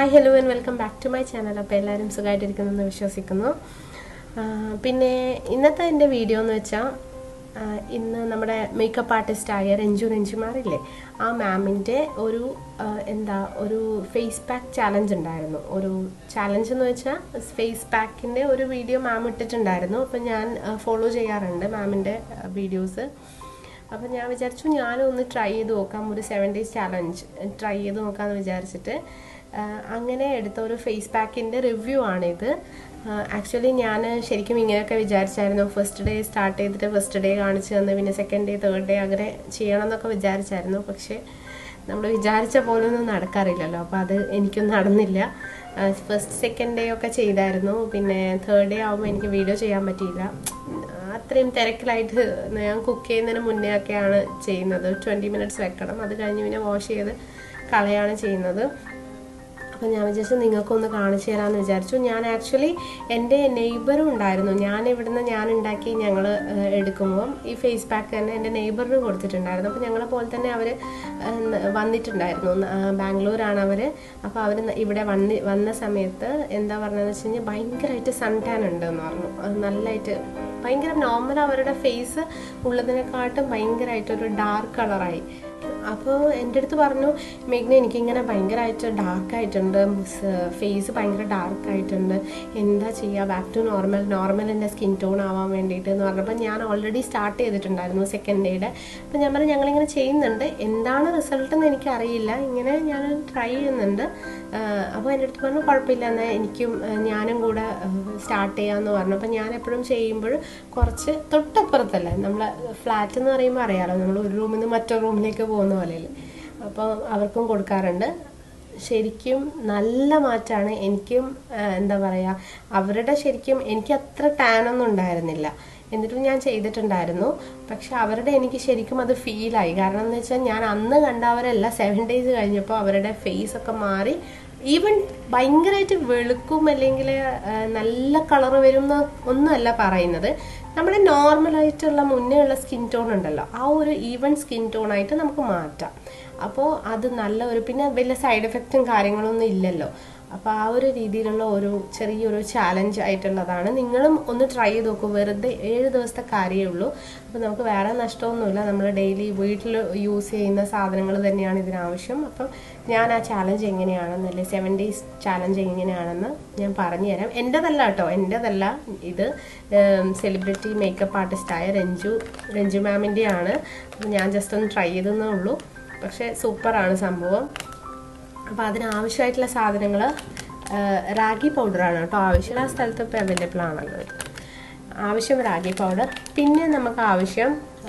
Hi hello and welcome back to my channel അപ്പോൾ എല്ലാവരും സുഖമായിട്ടിരിക്കുന്നെന്ന് വിശ്വസിക്കുന്നു ആ, പിന്നെ ഇന്നത്തെ എൻ്റെ വീഡിയോ എന്ന് വെച്ചാൽ ഇന്ന് നമ്മുടെ മേക്കപ്പ് ആർട്ടിസ്റ്റായ രഞ്ജു രഞ്ജുമാറില്ലേ ആ മാമിൻ്റെ ഒരു ആ, എന്താ ഒരു ഫേസ് പാക്ക് ചാലഞ്ച് ഉണ്ടായിരുന്നു ഒരു ചാലഞ്ച് എന്ന് വെച്ചാൽ ഫേസ് പാക്കിൻ്റെ ഒരു വീഡിയോ മാം ഇട്ടിട്ടുണ്ടായിരുന്നു അപ്പം ഞാൻ ഫോളോ ചെയ്യാറുണ്ട് മാമിൻ്റെ വീഡിയോസ് അപ്പം ഞാൻ വിചാരിച്ചു ഞാനും ഒന്ന് ട്രൈ ചെയ്ത് നോക്കാം ഒരു സെവൻ ഡേയ്സ് ചാലഞ്ച് ട്രൈ ചെയ്ത് നോക്കാമെന്ന് വിചാരിച്ചിട്ട് ആ, അങ്ങനെ എടുത്ത ഒരു ഫേസ് പാക്കിൻ്റെ റിവ്യൂ ആണിത് ആക്ച്വലി ഞാൻ ശരിക്കും ഇങ്ങനെയൊക്കെ വിചാരിച്ചായിരുന്നു ഫസ്റ്റ് ഡേ സ്റ്റാർട്ട് ചെയ്തിട്ട് ഫസ്റ്റ് ഡേ കാണിച്ചു തന്ന് പിന്നെ സെക്കൻഡ് ഡേ തേർഡ് ഡേ അങ്ങനെ ചെയ്യണം എന്നൊക്കെ വിചാരിച്ചായിരുന്നു പക്ഷേ നമ്മൾ വിചാരിച്ച പോലെ ഒന്നും നടക്കാറില്ലല്ലോ അപ്പോൾ അത് എനിക്കും നടന്നില്ല ഫസ്റ്റ് സെക്കൻഡ് ഡേ ഒക്കെ ചെയ്തായിരുന്നു പിന്നെ തേർഡ് ഡേ ആകുമ്പോൾ എനിക്ക് വീഡിയോ ചെയ്യാൻ പറ്റിയില്ല അത്രയും തിരക്കിലായിട്ട് ഞാൻ കുക്ക് ചെയ്യുന്നതിന് മുന്നേ ഒക്കെയാണ് ചെയ്യുന്നത് ട്വൻറ്റി മിനിറ്റ്സ് വെക്കണം അത് കഴിഞ്ഞ് പിന്നെ വാഷ് ചെയ്ത് കളയാണ് ചെയ്യുന്നത് അപ്പം ഞാൻ വിചാരിച്ചു നിങ്ങൾക്കൊന്ന് കാണിച്ചു തരാമെന്ന് വിചാരിച്ചു ഞാൻ ആക്ച്വലി എൻ്റെ നെയ്ബറും ഉണ്ടായിരുന്നു ഞാൻ ഇവിടുന്ന് ഞാൻ ഉണ്ടാക്കി ഞങ്ങൾ എടുക്കുമ്പം ഈ ഫേസ് പാക്ക് തന്നെ എൻ്റെ നെയ്ബറിന് കൊടുത്തിട്ടുണ്ടായിരുന്നു അപ്പോൾ ഞങ്ങളെ പോലെ തന്നെ അവർ വന്നിട്ടുണ്ടായിരുന്നു ആ, ബാംഗ്ലൂരാണ് അവർ അപ്പോൾ അവർ ഇവിടെ വന്ന് വന്ന സമയത്ത് എന്താ പറഞ്ഞതെന്ന് വെച്ച് കഴിഞ്ഞാൽ ഭയങ്കരമായിട്ട് സൺ ടാൻ ഉണ്ട് എന്ന് പറഞ്ഞു അത് നല്ലതായിട്ട് ഭയങ്കര നോർമൽ അവരുടെ ഫേസ് ഉള്ളതിനെക്കാട്ടും ഭയങ്കരമായിട്ടൊരു ഡാർക്ക് കളറായി അപ്പോൾ എൻ്റെ അടുത്ത് പറഞ്ഞു മേഘ്ന എനിക്കിങ്ങനെ ഭയങ്കരമായിട്ട് ഡാർക്കായിട്ടുണ്ട് ഫേസ് ഭയങ്കര ഡാർക്കായിട്ടുണ്ട് എന്താ ചെയ്യുക ബാക്ക് ടു നോർമൽ നോർമൽ എൻ്റെ സ്കിൻ ടോൺ ആവാൻ വേണ്ടിയിട്ട് എന്ന് പറഞ്ഞപ്പോൾ ഞാൻ ഓൾറെഡി സ്റ്റാർട്ട് ചെയ്തിട്ടുണ്ടായിരുന്നു സെക്കൻഡ് ഡേയുടെ അപ്പോൾ ഞാൻ പറഞ്ഞു ഞങ്ങളിങ്ങനെ ചെയ്യുന്നുണ്ട് എന്താണ് റിസൾട്ട് എന്ന് എനിക്കറിയില്ല ഇങ്ങനെ ഞാൻ ട്രൈ ചെയ്യുന്നുണ്ട് അപ്പോൾ എൻ്റെ അടുത്ത് പറഞ്ഞു കുഴപ്പമില്ല എന്നാൽ എനിക്കും ആ, ഞാനും കൂടെ സ്റ്റാർട്ട് ചെയ്യാമെന്ന് പറഞ്ഞു അപ്പോൾ ഞാൻ എപ്പോഴും ചെയ്യുമ്പോൾ കുറച്ച് തൊട്ടപ്പുറത്തല്ലേ നമ്മൾ ഫ്ലാറ്റ് എന്ന് പറയുമ്പോൾ അറിയാലോ നമ്മൾ ഒരു റൂമിൽ നിന്ന് മറ്റൊരു റൂമിലേക്ക് പോകുന്ന പോലെയല്ലേ അപ്പോൾ അവർക്കും കൊടുക്കാറുണ്ട് ശരിക്കും നല്ല മാറ്റമാണ് എനിക്കും ആ, എന്താ പറയുക അവരുടെ ശരിക്കും എനിക്ക് അത്ര ടാനൊന്നും ഉണ്ടായിരുന്നില്ല എന്നിട്ടും ഞാൻ ചെയ്തിട്ടുണ്ടായിരുന്നു പക്ഷെ അവരുടെ എനിക്ക് ശരിക്കും അത് ഫീലായി കാരണം എന്ന് വെച്ചാൽ ഞാൻ അന്ന് കണ്ടവരല്ല സെവൻ ഡേയ്സ് കഴിഞ്ഞപ്പോൾ അവരുടെ ഫേസ് ഒക്കെ മാറി ഈവൻ ഭയങ്കരമായിട്ട് വെളുക്കും അല്ലെങ്കിൽ നല്ല കളർ വരും എന്ന് ഒന്നുമല്ല പറയുന്നത് നമ്മുടെ നോർമലായിട്ടുള്ള മുന്നേ ഉള്ള സ്കിൻ ടോൺ ഉണ്ടല്ലോ ആ ഒരു ഈവൻ സ്കിൻ ടോൺ ആയിട്ട് നമുക്ക് മാറ്റാം അപ്പോൾ അത് നല്ല ഒരു പിന്നെ വലിയ സൈഡ് എഫക്റ്റും കാര്യങ്ങളൊന്നും ഇല്ലല്ലോ അപ്പോൾ ആ ഒരു രീതിയിലുള്ള ഒരു ചെറിയൊരു ചാലഞ്ച് ആയിട്ടുള്ളതാണ് നിങ്ങളും ഒന്ന് ട്രൈ ചെയ്ത് നോക്കൂ വെറുതെ ഏഴ് ദിവസത്തെ കാര്യമേ ഉള്ളൂ അപ്പോൾ നമുക്ക് വേറെ നഷ്ടമൊന്നുമില്ല നമ്മൾ ഡെയിലി വീട്ടിൽ യൂസ് ചെയ്യുന്ന സാധനങ്ങൾ തന്നെയാണ് ഇതിനാവശ്യം അപ്പം ഞാൻ ആ ചാലഞ്ച് എങ്ങനെയാണെന്നല്ലേ സെവൻ ഡേയ്സ് ചാലഞ്ച് എങ്ങനെയാണെന്ന് ഞാൻ പറഞ്ഞു തരാം എൻ്റെതല്ല കേട്ടോ എൻ്റെതല്ല ഇത് സെലിബ്രിറ്റി മേക്കപ്പ് ആർട്ടിസ്റ്റായ രഞ്ജു രഞ്ജു മാമിൻ്റെയാണ് അപ്പോൾ ഞാൻ ജസ്റ്റ് ഒന്ന് ട്രൈ ചെയ്തെന്നേ ഉള്ളൂ പക്ഷേ സൂപ്പറാണ് സംഭവം അപ്പോൾ അതിനാവശ്യമായിട്ടുള്ള സാധനങ്ങൾ റാഗി പൗഡറാണ് കേട്ടോ ആവശ്യം ആ സ്ഥലത്ത് ഇപ്പോൾ അവൈലബിൾ ആണല്ലോ ഇത് ആവശ്യം റാഗി പൗഡർ പിന്നെ നമുക്ക് ആവശ്യം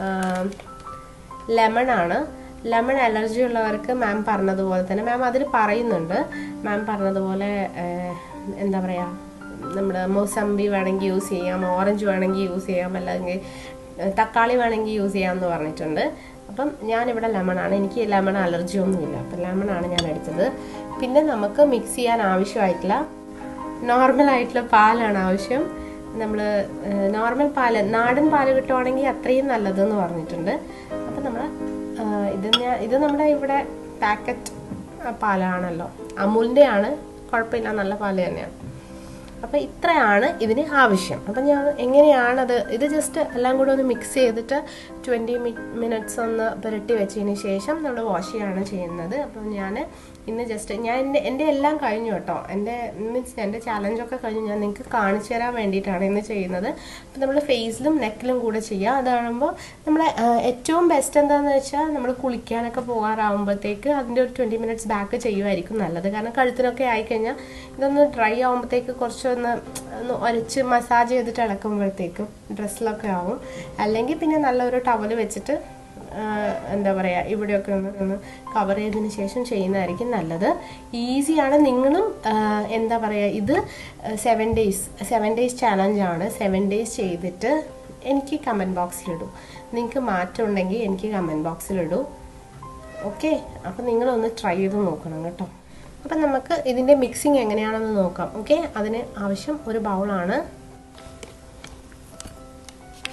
ലെമൺ ആണ് ലെമൺ അലർജി ഉള്ളവർക്ക് മാം പറഞ്ഞതുപോലെ തന്നെ മാം അതിൽ പറയുന്നുണ്ട് മാം പറഞ്ഞതുപോലെ ഏഹ്, എന്താ പറയുക നമ്മുടെ മൊസമ്പി വേണമെങ്കിൽ യൂസ് ചെയ്യാം ഓറഞ്ച് വേണമെങ്കിൽ യൂസ് ചെയ്യാം അല്ലെങ്കിൽ ഏഹ്, തക്കാളി വേണമെങ്കിൽ യൂസ് ചെയ്യാമെന്ന് പറഞ്ഞിട്ടുണ്ട് അപ്പം ഞാനിവിടെ ലെമണാണ് എനിക്ക് ലെമൺ അലർജി ഒന്നുമില്ല അപ്പം ലെമണാണ് ഞാൻ എടുത്തത് പിന്നെ നമുക്ക് മിക്സ് ചെയ്യാൻ ആവശ്യമായിട്ടുള്ള നോർമൽ ആയിട്ടുള്ള പാലാണ് ആവശ്യം നമ്മൾ നോർമൽ പാല് നാടൻ പാല് കിട്ടുവാണെങ്കിൽ അത്രയും നല്ലതെന്ന് പറഞ്ഞിട്ടുണ്ട് അപ്പം നമ്മൾ ഇത് ഞാൻ ഇത് നമ്മുടെ ഇവിടെ പാക്കറ്റ് പാലാണല്ലോ അമൂലിൻ്റെ ആണ് കുഴപ്പമില്ല നല്ല പാല് തന്നെയാണ് അപ്പം ഇത്രയാണ് ഇതിന് ആവശ്യം അപ്പം ഞാൻ എങ്ങനെയാണത് ഇത് ജസ്റ്റ് എല്ലാം കൂടെ ഒന്ന് മിക്സ് ചെയ്തിട്ട് ട്വൻറ്റി മിനിറ്റ്സ് ഒന്ന് പുരട്ടി വെച്ചതിന് ശേഷം നമ്മൾ വാഷ് ചെയ്യാണ് ചെയ്യുന്നത് അപ്പം ഞാൻ ഇന്ന് ജസ്റ്റ് ഞാൻ എൻ്റെ എൻ്റെ എല്ലാം കഴിഞ്ഞു കേട്ടോ എൻ്റെ മീൻസ് എൻ്റെ ചാലഞ്ചൊക്കെ കഴിഞ്ഞു ഞാൻ നിങ്ങൾക്ക് കാണിച്ചു തരാൻ വേണ്ടിയിട്ടാണ് ഇന്ന് ചെയ്യുന്നത് അപ്പം നമ്മൾ ഫേസിലും നെക്കിലും കൂടെ ചെയ്യുക അതാകുമ്പോൾ നമ്മളെ ആ, ഏറ്റവും ബെസ്റ്റ് എന്താണെന്ന് വെച്ചാൽ നമ്മൾ കുളിക്കാനൊക്കെ പോകാറാകുമ്പോഴത്തേക്ക് അതിൻ്റെ ഒരു ട്വൻറ്റി മിനിറ്റ്സ് ബാക്ക് ചെയ്യുമായിരിക്കും നല്ലത് കാരണം കഴുത്തിനൊക്കെ ആയിക്കഴിഞ്ഞാൽ ഇതൊന്ന് ഡ്രൈ ആകുമ്പോഴത്തേക്ക് കുറച്ചൊന്ന് ഒന്ന് ഒരച്ച് മസാജ് ചെയ്തിട്ട് ഇളക്കുമ്പോഴത്തേക്കും ഡ്രസ്സിലൊക്കെ ആവും അല്ലെങ്കിൽ പിന്നെ നല്ലൊരു ടവൽ വെച്ചിട്ട് ആ, എന്താ പറയുക ഇവിടെയൊക്കെ ഒന്ന് ഒന്ന് കവർ ചെയ്തതിന് ശേഷം ചെയ്യുന്നതായിരിക്കും നല്ലത് ഈസിയാണ് നിങ്ങളും ആ, എന്താ പറയുക ഇത് സെവൻ ഡേയ്സ് സെവൻ ഡേയ്സ് ചാലഞ്ചാണ് സെവൻ ഡേയ്സ് ചെയ്തിട്ട് എനിക്ക് കമൻറ്റ് ബോക്സിലിടൂ നിങ്ങൾക്ക് മാറ്റം ഉണ്ടെങ്കിൽ എനിക്ക് കമൻറ്റ് ബോക്സിലിടൂ ഓക്കെ അപ്പം നിങ്ങളൊന്ന് ട്രൈ ചെയ്ത് നോക്കണം കേട്ടോ അപ്പം നമുക്ക് ഇതിൻ്റെ മിക്സിങ് എങ്ങനെയാണെന്ന് നോക്കാം ഓക്കെ അതിന് ആവശ്യം ഒരു ബൗളാണ്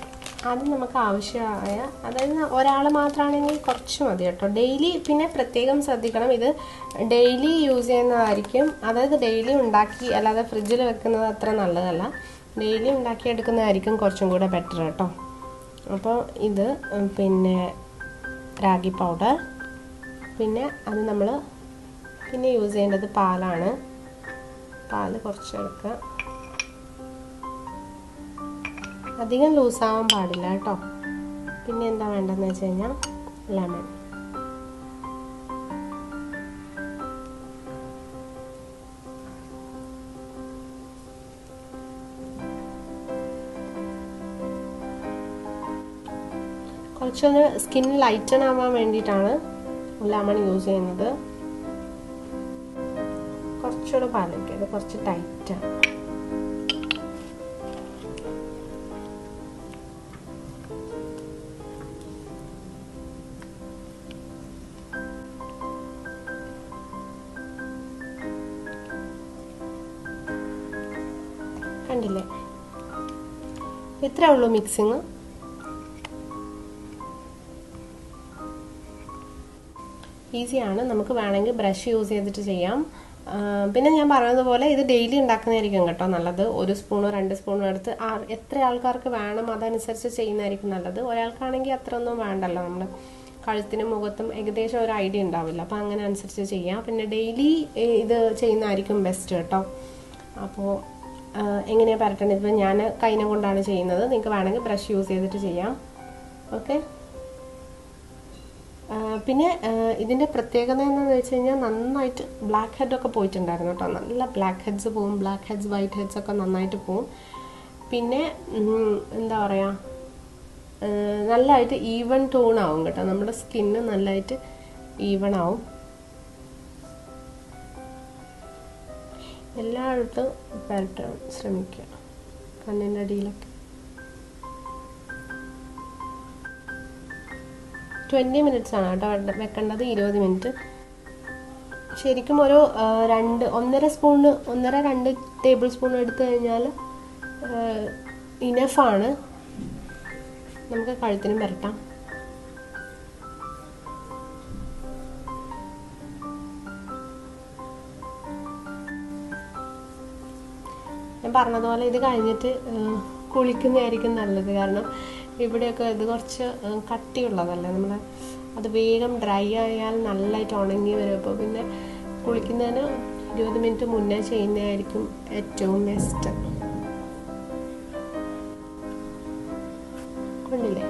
അത് നമുക്ക് ആവശ്യമായ അതായത് ഒരാൾ മാത്രമാണെങ്കിൽ കുറച്ച് മതി കേട്ടോ ഡെയിലി പിന്നെ പ്രത്യേകം ശ്രദ്ധിക്കണം ഇത് ഡെയിലി യൂസ് ചെയ്യുന്നതായിരിക്കും അതായത് ഡെയിലി ഉണ്ടാക്കി അല്ലാതെ ഫ്രിഡ്ജിൽ വെക്കുന്നത് അത്ര നല്ലതല്ല ഡെയിലി ഉണ്ടാക്കി എടുക്കുന്നതായിരിക്കും കുറച്ചും കൂടെ ബെറ്റർ കേട്ടോ അപ്പോൾ ഇത് പിന്നെ റാഗി പൗഡർ പിന്നെ അത് നമ്മൾ പിന്നെ യൂസ് ചെയ്യേണ്ടത് പാലാണ് പാല് കുറച്ചെടുക്കുക അധികം ലൂസാവാൻ പാടില്ല കേട്ടോ പിന്നെ എന്താ വേണ്ടതെന്ന് വെച്ച് കഴിഞ്ഞാൽ ലെമൺ കുറച്ചൊന്ന് സ്കിൻ ലൈറ്റൺ ആവാൻ വേണ്ടിയിട്ടാണ് ലെമൺ യൂസ് ചെയ്യുന്നത് കുറച്ചുകൂടെ പാലൊക്കെ ഇത് കുറച്ച് ടൈറ്റാണ് കണ്ടില്ലേ ഇത്രേ ഉള്ളൂ മിക്സിങ് ഈസിയാണ് നമുക്ക് വേണമെങ്കിൽ ബ്രഷ് യൂസ് ചെയ്തിട്ട് ചെയ്യാം പിന്നെ ഞാൻ പറഞ്ഞതുപോലെ ഇത് ഡെയിലി ഉണ്ടാക്കുന്നതായിരിക്കും കേട്ടോ നല്ലത് ഒരു സ്പൂണോ രണ്ട് സ്പൂണോ എടുത്ത് എത്ര ആൾക്കാർക്ക് വേണം അതനുസരിച്ച് ചെയ്യുന്നതായിരിക്കും നല്ലത് ഒരാൾക്കാണെങ്കിൽ അത്ര ഒന്നും വേണ്ടല്ലോ നമ്മൾ കഴുത്തിനും മുഖത്തും ഏകദേശം ഒരു ഐഡിയ ഉണ്ടാവില്ല അപ്പം അങ്ങനെ അനുസരിച്ച് ചെയ്യാം പിന്നെ ഡെയിലി ഇത് ചെയ്യുന്നതായിരിക്കും ബെസ്റ്റ് കേട്ടോ അപ്പോൾ എങ്ങനെയാണ് പരട്ടേണ്ടത് ഇപ്പം ഞാൻ കൈനെ കൊണ്ടാണ് ചെയ്യുന്നത് നിങ്ങൾക്ക് വേണമെങ്കിൽ ബ്രഷ് യൂസ് ചെയ്തിട്ട് ചെയ്യാം ഓക്കെ പിന്നെ ഇതിൻ്റെ പ്രത്യേകത എന്താണെന്ന് വെച്ച് കഴിഞ്ഞാൽ നന്നായിട്ട് ബ്ലാക്ക് ഹെഡ് ഒക്കെ പോയിട്ടുണ്ടായിരുന്നു കേട്ടോ നല്ല ബ്ലാക്ക് ഹെഡ്സ് പോവും ബ്ലാക്ക് ഹെഡ്സ് വൈറ്റ് ഹെഡ്സ് ഒക്കെ നന്നായിട്ട് പോവും പിന്നെ എന്താ പറയുക നല്ലതായിട്ട് ഈവൺ ടോൺ ആവും കേട്ടോ നമ്മുടെ സ്കിന്ന് നല്ലതായിട്ട് ഈവൺ ആവും എല്ലായിടത്തും പരട്ടാൻ ശ്രമിക്കുക കണ്ണിൻ്റെ അടിയിലൊക്കെ ട്വൻറ്റി മിനിറ്റ്സ് ആണ് കേട്ടോ വെക്കേണ്ടത് ഇരുപത് മിനിറ്റ് ശരിക്കും ഒരു രണ്ട് ഒന്നര സ്പൂണ് ഒന്നര രണ്ട് ടേബിൾ സ്പൂൺ എടുത്തു കഴിഞ്ഞാൽ ഇനഫാണ് നമുക്ക് കഴുത്തിനും പരട്ടാം ഞാൻ പറഞ്ഞതുപോലെ ഇത് കഴിഞ്ഞിട്ട് കുളിക്കുന്നതായിരിക്കും നല്ലത് കാരണം ഇവിടെയൊക്കെ ഇത് കുറച്ച് കട്ടിയുള്ളതല്ലേ നമ്മൾ അത് വേഗം ഡ്രൈ ആയാൽ നല്ലതായിട്ട് ഉണങ്ങി വരും അപ്പോൾ പിന്നെ കുളിക്കുന്നതിന് ഇരുപത് മിനിറ്റ് മുന്നേ ചെയ്യുന്നതായിരിക്കും ഏറ്റവും ബെസ്റ്റ് കൊണ്ടില്ലേ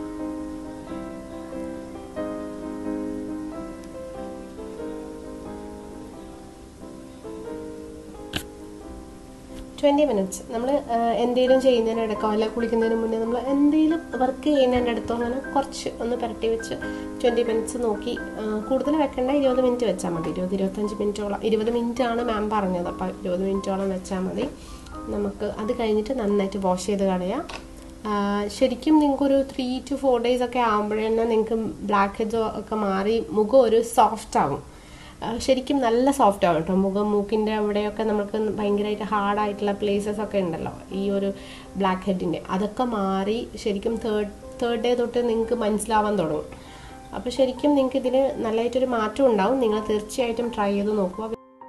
ട്വൻറ്റി മിനിറ്റ്സ് നമ്മൾ എന്തെങ്കിലും ചെയ്യുന്നതിനിടക്കോ അല്ല കുളിക്കുന്നതിന് മുന്നേ നമ്മൾ എന്തെങ്കിലും വർക്ക് ചെയ്യുന്നതിൻ്റെ അടുത്തോ അങ്ങനെ കുറച്ച് ഒന്ന് പുരട്ടി വെച്ച് ട്വൻറ്റി മിനിറ്റ്സ് നോക്കി കൂടുതൽ വെക്കേണ്ട ഇരുപത് മിനിറ്റ് വെച്ചാൽ മതി ഇരുപത് ഇരുപത്തഞ്ച് മിനിറ്റോളം ഇരുപത് മിനിറ്റ് ആണ് മാം പറഞ്ഞത് അപ്പോൾ ഇരുപത് മിനിറ്റോളം വെച്ചാൽ മതി നമുക്ക് അത് കഴിഞ്ഞിട്ട് നന്നായിട്ട് വാഷ് ചെയ്ത് കളയാം ശരിക്കും നിങ്ങൾക്കൊരു ത്രീ ടു ഫോർ ഡേയ്സ് ഒക്കെ ആകുമ്പോഴേ തന്നെ നിങ്ങൾക്ക് ബ്ലാക്ക് ഹെഡ്സ് ഒക്കെ മാറി മുഖം ഒരു സോഫ്റ്റ് ആവും ശരിക്കും നല്ല സോഫ്റ്റ് ആവും കേട്ടോ മുഖം മൂക്കിൻ്റെ അവിടെയൊക്കെ നമുക്ക് ഭയങ്കരമായിട്ട് ഹാർഡായിട്ടുള്ള പ്ലേസസ് ഒക്കെ ഉണ്ടല്ലോ ഈ ഒരു ബ്ലാക്ക് ഹെഡിൻ്റെ അതൊക്കെ മാറി ശരിക്കും തേർഡ് തേർഡ് ഡേ തൊട്ട് നിങ്ങൾക്ക് മനസ്സിലാവാൻ തുടങ്ങും അപ്പോൾ ശരിക്കും നിങ്ങൾക്ക് ഇതിൽ നല്ലതായിട്ടൊരു മാറ്റം ഉണ്ടാവും നിങ്ങൾ തീർച്ചയായിട്ടും ട്രൈ ചെയ്ത് നോക്കുക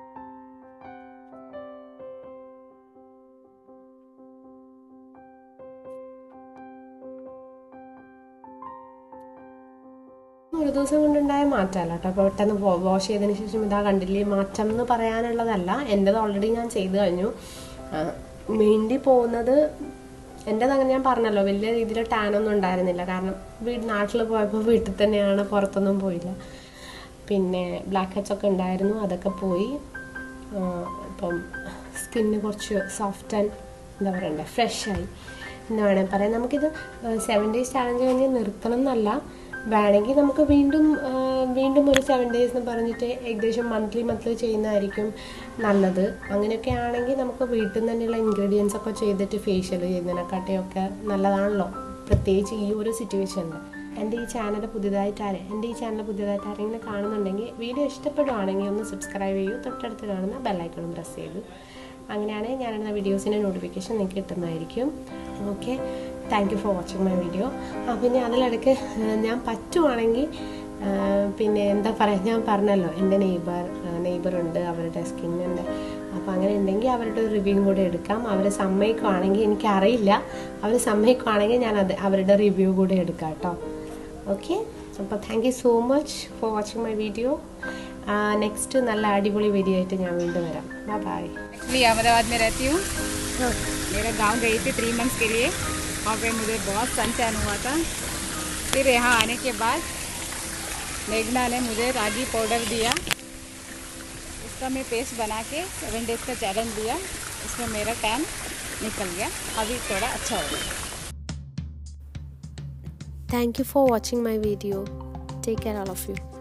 ഒരു ദിവസം കൊണ്ടുണ്ടായ മാറ്റമല്ല കേട്ടോ അപ്പോൾ പെട്ടെന്ന് വാഷ് ചെയ്തതിന് ശേഷം ഇതാ കണ്ടില്ലേ മാറ്റം എന്ന് പറയാനുള്ളതല്ല എൻ്റെത് ഓൾറെഡി ഞാൻ ചെയ്തു കഴിഞ്ഞു മെയിൻലി പോകുന്നത് എൻ്റെത് അങ്ങനെ ഞാൻ പറഞ്ഞല്ലോ വലിയ രീതിയിൽ ടാനൊന്നും ഉണ്ടായിരുന്നില്ല കാരണം വീട് നാട്ടിൽ പോയപ്പോൾ വീട്ടിൽ തന്നെയാണ് പുറത്തൊന്നും പോയില്ല പിന്നെ ബ്ലാക്ക് ഹെഡ്സ് ഒക്കെ ഉണ്ടായിരുന്നു അതൊക്കെ പോയി ഇപ്പം സ്കിന്ന് കുറച്ച് സോഫ്റ്റ് ആൻഡ് എന്താ പറയണ്ടേ ഫ്രഷായി എന്ന് വേണമെങ്കിൽ പറയാം നമുക്കിത് സെവൻ ഡേയ്സ് ചാലഞ്ച് കഴിഞ്ഞ് നിർത്തണം എന്നല്ല വേണമെങ്കിൽ നമുക്ക് വീണ്ടും വീണ്ടും ഒരു സെവൻ ഡേയ്സ് എന്ന് പറഞ്ഞിട്ട് ഏകദേശം മന്ത്ലി മന്ത്ലി ചെയ്യുന്നതായിരിക്കും നല്ലത് അങ്ങനെയൊക്കെ ആണെങ്കിൽ നമുക്ക് വീട്ടിൽ നിന്ന് തന്നെയുള്ള ഇൻഗ്രീഡിയൻസ് ഒക്കെ ചെയ്തിട്ട് ഫേഷ്യൽ ചെയ്യുന്നതിനെക്കാട്ടിയൊക്കെ നല്ലതാണല്ലോ പ്രത്യേകിച്ച് ഈ ഒരു സിറ്റുവേഷനിൽ എൻ്റെ ഈ ചാനൽ പുതിയതായിട്ട് ആരെ എൻ്റെ ഈ ചാനൽ പുതിയതായിട്ട് ആരെങ്കിലും കാണുന്നുണ്ടെങ്കിൽ വീഡിയോ ഇഷ്ടപ്പെടുവാണെങ്കിൽ ഒന്ന് സബ്സ്ക്രൈബ് ചെയ്യൂ തൊട്ടടുത്ത് കാണുന്ന ബെല്ലൈക്കണും പ്രസ് ചെയ്തു അങ്ങനെയാണെങ്കിൽ ഞാനിടുന്ന വീഡിയോസിൻ്റെ നോട്ടിഫിക്കേഷൻ നിങ്ങൾക്ക് കിട്ടുന്നതായിരിക്കും okay thank you for watching my video ആ പിന്നെ അതിലിടയ്ക്ക് ഞാൻ പറ്റുവാണെങ്കിൽ ആ, പിന്നെ എന്താ പറയുക ഞാൻ പറഞ്ഞല്ലോ എൻ്റെ നെയ്ബർ നെയ്ബറുണ്ട് അവരുടെ സ്കിന്നിൻ്റെ അപ്പോൾ അങ്ങനെ ഉണ്ടെങ്കിൽ അവരുടെ ഒരു റിവ്യൂ കൂടെ എടുക്കാം അവർ സമ്മതിക്കുവാണെങ്കിൽ എനിക്കറിയില്ല അവർ സമ്മതിക്കുവാണെങ്കിൽ ഞാൻ അത് അവരുടെ റിവ്യൂ കൂടെ എടുക്കാം കേട്ടോ ഓക്കെ അപ്പോൾ thank you so much for watching my video next നല്ല അടിപൊളി വീഡിയോ ആയിട്ട് ഞാൻ വീണ്ടും വരാം ബൈ ബൈ एक्चुअली अहमदाबाद में रहती हूँ मेरा गांव गई थी थ्री मंथ्स के लिए वहाँ पे मुझे बहुत सनटैन हुआ था फिर यहाँ आने के बाद मेघना ने मुझे रागी पाउडर दिया इसका मैं पेस्ट बना के सेवन डेज का चैलेंज दिया इसमें मेरा टैन निकल गया अभी थोड़ा अच्छा हो गया Thank you for watching my video. Take care, all of you.